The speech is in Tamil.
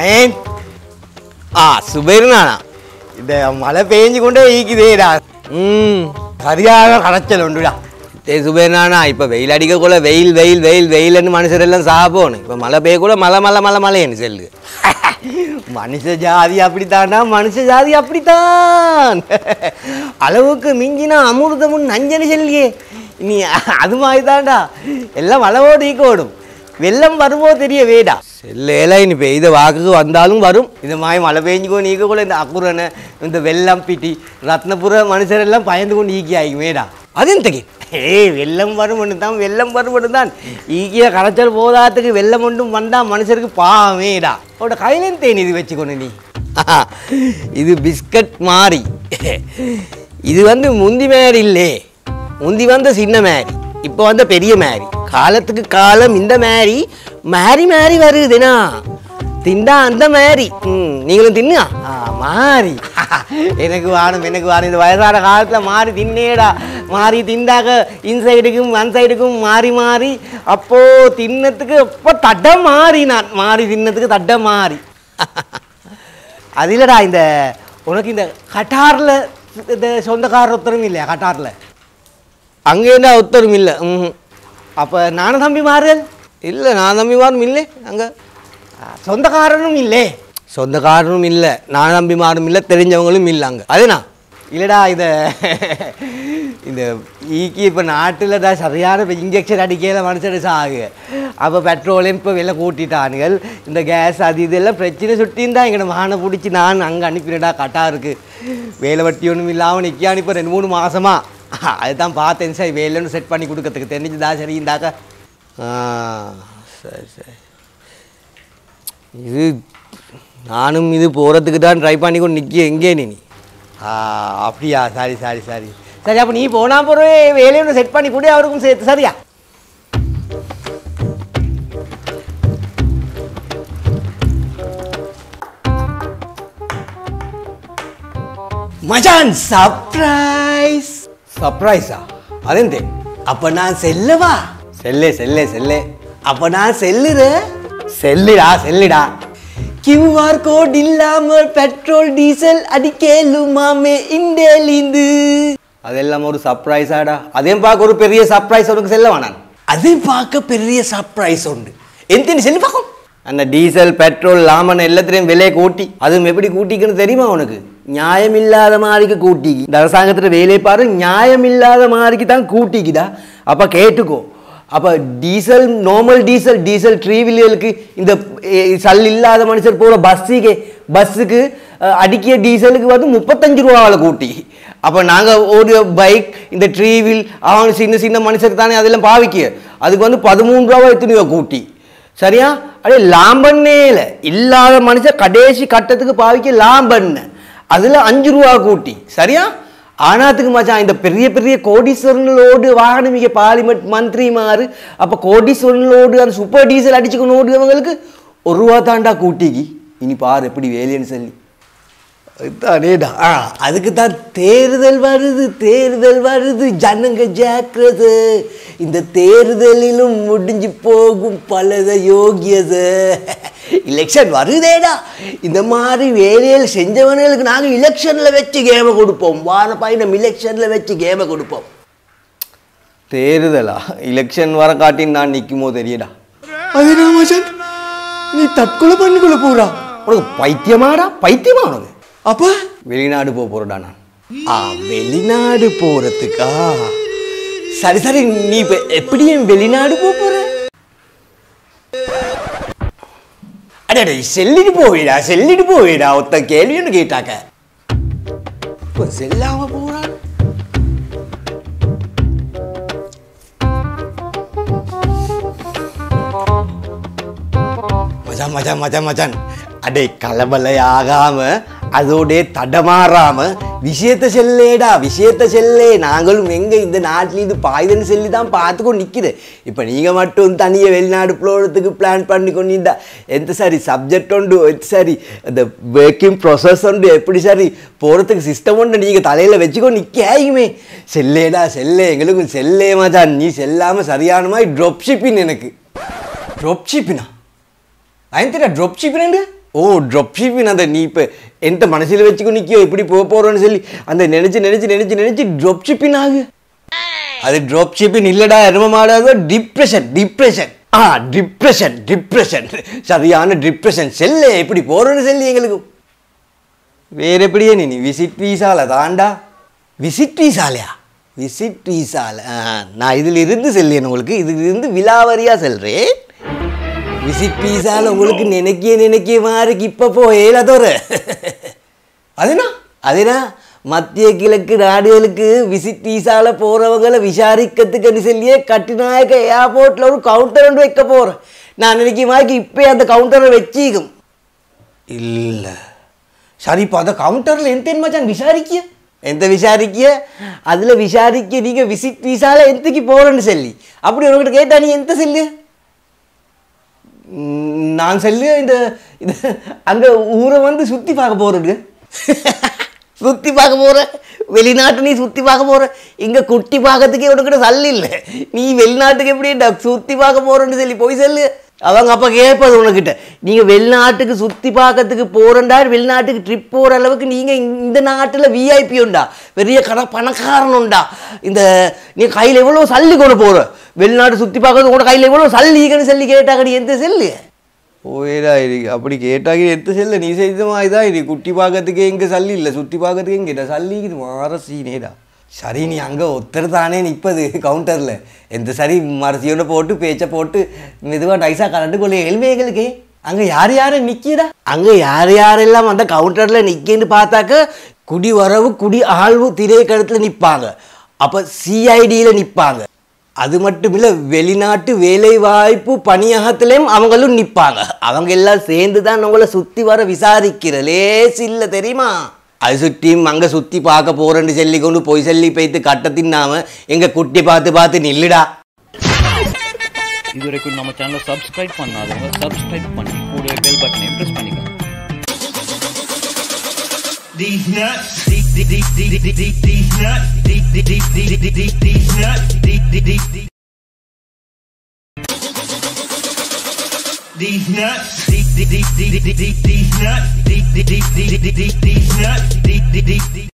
ஏன் ஆ சுபைர்னானா இந்த மழை பெஞ்சு கொண்டே ஈக்குதேடா ம் சரியாக கரைச்சல் உண்டுடா தே சுபைர்னானா இப்போ வெயில் அடிக்கக்குள்ள வெயில் வெயில் வெயில் வெயில்னு மனுஷர் எல்லாம் சாப்பிடணும் இப்போ மழை பெய்யக்கூட மழை மழை மழை மழைன்னு செல்லு மனுஷ ஜாதி அப்படித்தானா மனுஷ ஜாதி அப்படித்தான் அளவுக்கு மிஞ்சினா அமிர்தமும் நஞ்சனி செல்லியே நீ அது மாதிரி தான்டா எல்லாம் அளவோடு ஈக்கோடும் வெள்ளம் வருமோ தெரிய வேடா செல்லையில இனி பெய்த வாக்குக்கு வந்தாலும் வரும் இந்த மாதிரி மழை பெஞ்சுக்கோ நீக்க கூட இந்த அக்குரனை இந்த வெள்ளம் பிட்டி ரத்னபுர மனுஷர் எல்லாம் பயந்து கொண்டு ஈக்கி ஆகிமேடா அது எந்தக்கு ஏய் வெள்ளம் வரும்னு தான் வெள்ளம் வரும்னு தான் ஈக்கிய கரைச்சல் போதாத்துக்கு வெள்ளம் ஒன்றும் வந்தா மனுஷருக்கு பாவமேடா அவட கையிலேயும் தேன் இது வச்சுக்கொண்டு நீ இது பிஸ்கட் மாறி இது வந்து முந்தி மேரி இல்லே முந்தி வந்த சின்ன மேரி இப்போ வந்த பெரிய மேரி காலத்துக்கு காலம் இந்த மேரி மாறி மாறி வருதுனா திண்டா அந்த மாதிரி ம் நீங்களும் தின்னா ஆ மாறி எனக்கு வாணும் எனக்கு வாணும் இந்த வயசான காலத்தில் மாறி தின்னேடா மாறி திண்டாக்க இன் சைடுக்கும் அன் சைடுக்கும் மாறி மாறி அப்போ தின்னத்துக்கு அப்போ தட்டை மாறி நான் மாறி தின்னத்துக்கு தட்டை மாறி அது இல்லைடா இந்த உனக்கு இந்த கட்டாரில் இந்த சொந்தக்காரர் ஒருத்தரும் இல்லையா கட்டாரில் அங்கே என்ன ஒருத்தரும் இல்லை ம் அப்போ நானும் தம்பி மாறுகள் இல்லை நான் தம்பி மாறும் இல்லை அங்கே சொந்தக்காரனும் இல்லை சொந்தக்காரனும் இல்லை நான் தம்பி மாறும் இல்லை தெரிஞ்சவங்களும் இல்லை அங்கே அதுனா இல்லைடா இதை இந்த ஈக்கி இப்போ நாட்டில் தான் சரியான இன்ஜெக்ஷன் அடிக்கையில் மனுஷன் சாகு அப்போ பெட்ரோலையும் இப்போ விலை கூட்டிட்டானுகள் இந்த கேஸ் அது இதெல்லாம் பிரச்சனை சுட்டின்னு தான் எங்களை மகானை பிடிச்சி நான் அங்கே அனுப்பினடா கட்டா இருக்கு வேலை வட்டி ஒன்றும் இல்லாமல் நிற்கான்னு இப்போ ரெண்டு மூணு மாசமா அதுதான் பார்த்தேன் சார் வேலைன்னு செட் பண்ணி கொடுக்கறதுக்கு தெரிஞ்சுதா சரிந்தாக்கா ஆ சரி சரி இது நானும் இது போகிறதுக்கு தான் ட்ரை பண்ணி கொண்டு நிற்க எங்கே நீ ஆ அப்படியா சாரி சாரி சாரி சரி அப்போ நீ போனா போகிறே வேலையை ஒன்று செட் பண்ணி கொடு அவருக்கும் சேர்த்து சரியா மச்சான் சர்ப்ரைஸ் சர்ப்ரைஸா அதெந்தே அப்ப நான் செல்லவா செல்லே செல்லே செல்லே அப்ப நான் செல்லுறேன் செல்லுடா செல்லுடா கியூஆர் கோட் இல்லாமல் பெட்ரோல் டீசல் அடிக்கலுமாமே இண்டேலிந்து அதெல்லாம் ஒரு சர்ப்ரைஸாடா அதையும் பார்க்க ஒரு பெரிய சர்ப்ரைஸ் உனக்கு செல்ல வேணாம் அதையும் பார்க்க பெரிய சர்ப்ரைஸ் உண்டு எந்த செல்லு பார்க்கும் அந்த டீசல் பெட்ரோல் லாமன் எல்லாத்திலையும் விலையை கூட்டி அதுவும் எப்படி கூட்டிக்குன்னு தெரியுமா உனக்கு நியாயம் இல்லாத மாதிரிக்கு கூட்டிக்கு இந்த அரசாங்கத்தில் வேலையை பாரு நியாயம் இல்லாத மாதிரிக்கு தான் கூட்டிக்குதா அப்போ கேட்டுக்கோ அப்போ diesel normal diesel diesel three வீலருக்கு இந்த எ, சல் இல்லாத மனுஷர் போகிற பஸ்ஸுக்கு பஸ்ஸுக்கு அஹ், அடிக்கிய டீசலுக்கு வந்து முப்பத்தஞ்சு ரூபாவில் கூட்டி அப்போ நாங்கள் ஒரு பைக் இந்த த்ரீ வீல் அவன் சின்ன சின்ன மனுஷருக்கு தானே அதெல்லாம் பாவிக்க அதுக்கு வந்து பதிமூணு ரூபா எத்தனையோ கூட்டி சரியா அடே லாம்பண்ணேல இல்லாத மனுஷன் கடைசி கட்டத்துக்கு பாவிக்க லாம்பண்ண அதில் அஞ்சு ரூபா கூட்டி சரியா ஆனாத்துக்கு மச்சான் இந்த பெரிய பெரிய கோடீஸ்வரங்களோடு வாகனமிக பார்லிமெண்ட் மந்திரி மாறு அப்போ கோடீஸ்வரங்களோடு அந்த சூப்பர் டீசல் அடிச்சுக்கணும் ஓடுறவங்களுக்கு ஒரு ரூபா தாண்டா கூட்டிக்கு இனி பாரு எப்படி வேலைன்னு சொல்லி அதுதானேடா ஆ அதுக்கு தான் தேர்தல் வருது தேர்தல் வருது ஜனங்க ஜாக்கிரதை இந்த தேர்தலிலும் முடிஞ்சு போகும் பலத யோகியது எலெக்ஷன் வருதேடா இந்த மாதிரி வேலையில் செஞ்சவனுங்களுக்கு நாங்கள் எலெக்ஷனில் வச்சு கேமை கொடுப்போம் வார பயணம் எலெக்ஷனில் வச்சு கேமை கொடுப்போம் தேர்தலா எலெக்ஷன் வர காட்டின்னு நான் நிற்குமோ தெரியடா அது ராமச்சன் நீ தற்கொலை பண்ணிக்கொள்ள போறா உனக்கு பைத்தியமாடா பைத்தியமா உனக்கு அப்ப வெளிநாடு போக போறடா நான் ஆ வெளிநாடு போறதுக்கா சரி சரி நீ இப்ப எப்படியும் வெளிநாடு போக போற அடே அடே செல்லிட்டு போவேடா செல்லிட்டு போவேடா ஒத்த கேள்வின்னு கேட்டாக்க இப்ப செல்லாம போறான் மச்சான் மச்சான் மச்சான் மச்சான் அடே கலபலை ஆகாம அதோடே தடமாறாம விஷயத்த செல்லேடா விஷயத்த செல்லே நாங்களும் எங்க இந்த நாட்டில் இது பாயுதுன்னு சொல்லி தான் பார்த்துக்கொண்டு நிற்குது இப்போ நீங்கள் மட்டும் தனியாக வெளிநாடு போகிறதுக்கு பிளான் பண்ணி கொண்டிருந்தா எந்த சரி சப்ஜெக்ட் உண்டு எந்த சரி அந்த ஒர்க்கிங் ப்ரொசஸ் உண்டு எப்படி சரி போகிறதுக்கு சிஸ்டம் உண்டு நீங்கள் தலையில் வச்சுக்கோ நிற்காயுமே செல்லேடா செல்லே எங்களுக்கும் செல்லே மச்சான் நீ செல்லாமல் சரியான மாதிரி ட்ரொப் ஷிப்பின் எனக்கு ட்ரொப் ஷிப்பினா அயன்திரா ட்ரொப் ஷிப்பின் ஓ ட்ராப் ஷிப்பிங் அந்த நீ இப்போ என்கிட்ட மனசில் வச்சுக்கோ நிற்கியோ இப்படி போக போகிறோன்னு சொல்லி அந்த நினச்சி நினச்சி நினச்சி நினச்சி ட்ராப் ஷிப்பிங் ஆகு அது ட்ராப் ஷிப்பிங் இல்லைடா என்னமோ மாடாதோ டிப்ரெஷன் டிப்ரெஷன் ஆ டிப்ரெஷன் டிப்ரெஷன் சரியான டிப்ரெஷன் செல்ல எப்படி போகிறோன்னு சொல்லி எங்களுக்கு வேற எப்படியே நீ நீ விசிட் வீசால தாண்டா விசிட் வீசாலையா விசிட் வீசால ஆ, நான் இதில் இருந்து செல்லேன் உங்களுக்கு இதில் இருந்து விலாவரியாக செல்றேன் விசிட் வீசால உங்களுக்கு நினைக்கிய நினைக்கிய மாதிரி இப்போ போயேல தோற அதுனா அதுனா மத்திய கிழக்கு நாடுகளுக்கு விசிட் வீசால போகிறவங்களை விசாரிக்கிறதுக்குன்னு சொல்லியே கட்டுநாயக்க ஏர்போர்ட்டில் ஒரு கவுண்டர் ஒன்று வைக்க போகிறேன் நான் நினைக்கிற மாதிரி இப்போ அந்த கவுண்டரை வச்சிக்கும் இல்லை சரி இப்போ அந்த கவுண்டரில் எந்த மச்சான் விசாரிக்கிய எந்த விசாரிக்கிய அதில் விசாரிக்க நீங்கள் விசிட் வீசால எந்தக்கு போகிறேன்னு சொல்லி அப்படி உங்ககிட்ட கேட்டா நீ எந்த செல்லு ம், நான் செல்லு இந்த இது அங்கே ஊரை வந்து சுற்றி பார்க்க போகிறது சுற்றி பார்க்க போகிற வெளிநாட்டு நீ சுற்றி பார்க்க போகிற இங்கே குட்டி பார்க்கறதுக்கே உனக்கிட்ட சல்லு இல்லை நீ வெளிநாட்டுக்கு எப்படி சுற்றி பார்க்க போகிறேன்னு சொல்லி போய் சொல்லு அவங்க அப்போ கேட்பது உனக்கிட்ட நீங்கள் வெளிநாட்டுக்கு சுற்றி பார்க்கறதுக்கு போகிறண்டா வெளிநாட்டுக்கு ட்ரிப் போகிற அளவுக்கு நீங்கள் இந்த நாட்டில் விஐபி உண்டா பெரிய கண பணக்காரன் உண்டா இந்த நீ கையில் எவ்வளோ சல்லி கொண்டு போகிற வெளிநாட்டு சுற்றி பார்க்கறது உங்களோட கையில் எவ்வளோ சல்லிங்கன்னு சொல்லி கேட்டாங்க நீ எந்த செல்லு ஓயடா இது அப்படி கேட்டாங்க எத்த செல்ல நீ செய்த மாதிரி தான் இது குட்டி பார்க்கறதுக்கே இங்கே சல்லி இல்லை சுற்றி பார்க்கறதுக்கு இங்கே சல்லி இது மாற சீனேடா சரி நீ அங்கே ஒருத்தர் தானே நிற்பது கவுண்டரில் எந்த சரி மரசியோட போட்டு பேச்சை போட்டு மெதுவாக நைஸாக கலந்து கொள்ள எங்களுக்கு அங்கே யார் யார் நிற்கிறா அங்கே யார் யாரெல்லாம் அந்த கவுண்டரில் நிற்கின்னு பார்த்தாக்க குடி வரவு குடி ஆழ்வு திரைக்கடத்தில் நிற்பாங்க அப்போ சிஐடியில் நிற்பாங்க அது மட்டும் இல்லை வெளிநாட்டு வேலை வாய்ப்பு பணியகத்திலையும் அவங்களும் நிற்பாங்க அவங்க எல்லாம் சேர்ந்து தான் உங்களை சுற்றி வர விசாரிக்கிற லேஸ் இல்லை தெரியுமா அது சுற்றியும் அங்கே சுற்றி பார்க்க போகிறேன்னு சொல்லி கொண்டு போய் சொல்லி போய்த்து கட்ட தின்னாம எங்கள் குட்டி பார்த்து பார்த்து நில்லுடா இது வரைக்கும் நம்ம சேனலை சப்ஸ்கிரைப் பண்ணாதவங்க சப்ஸ்கிரைப் பண்ணி கூடவே பெல் பட்டனை ப்ரெஸ் பண்ணிக்கோங்க These nuts, these these these these these these nuts, these these these these these these nuts, these these these these nuts, these these these these these these nuts, these these these these these these nuts, these these these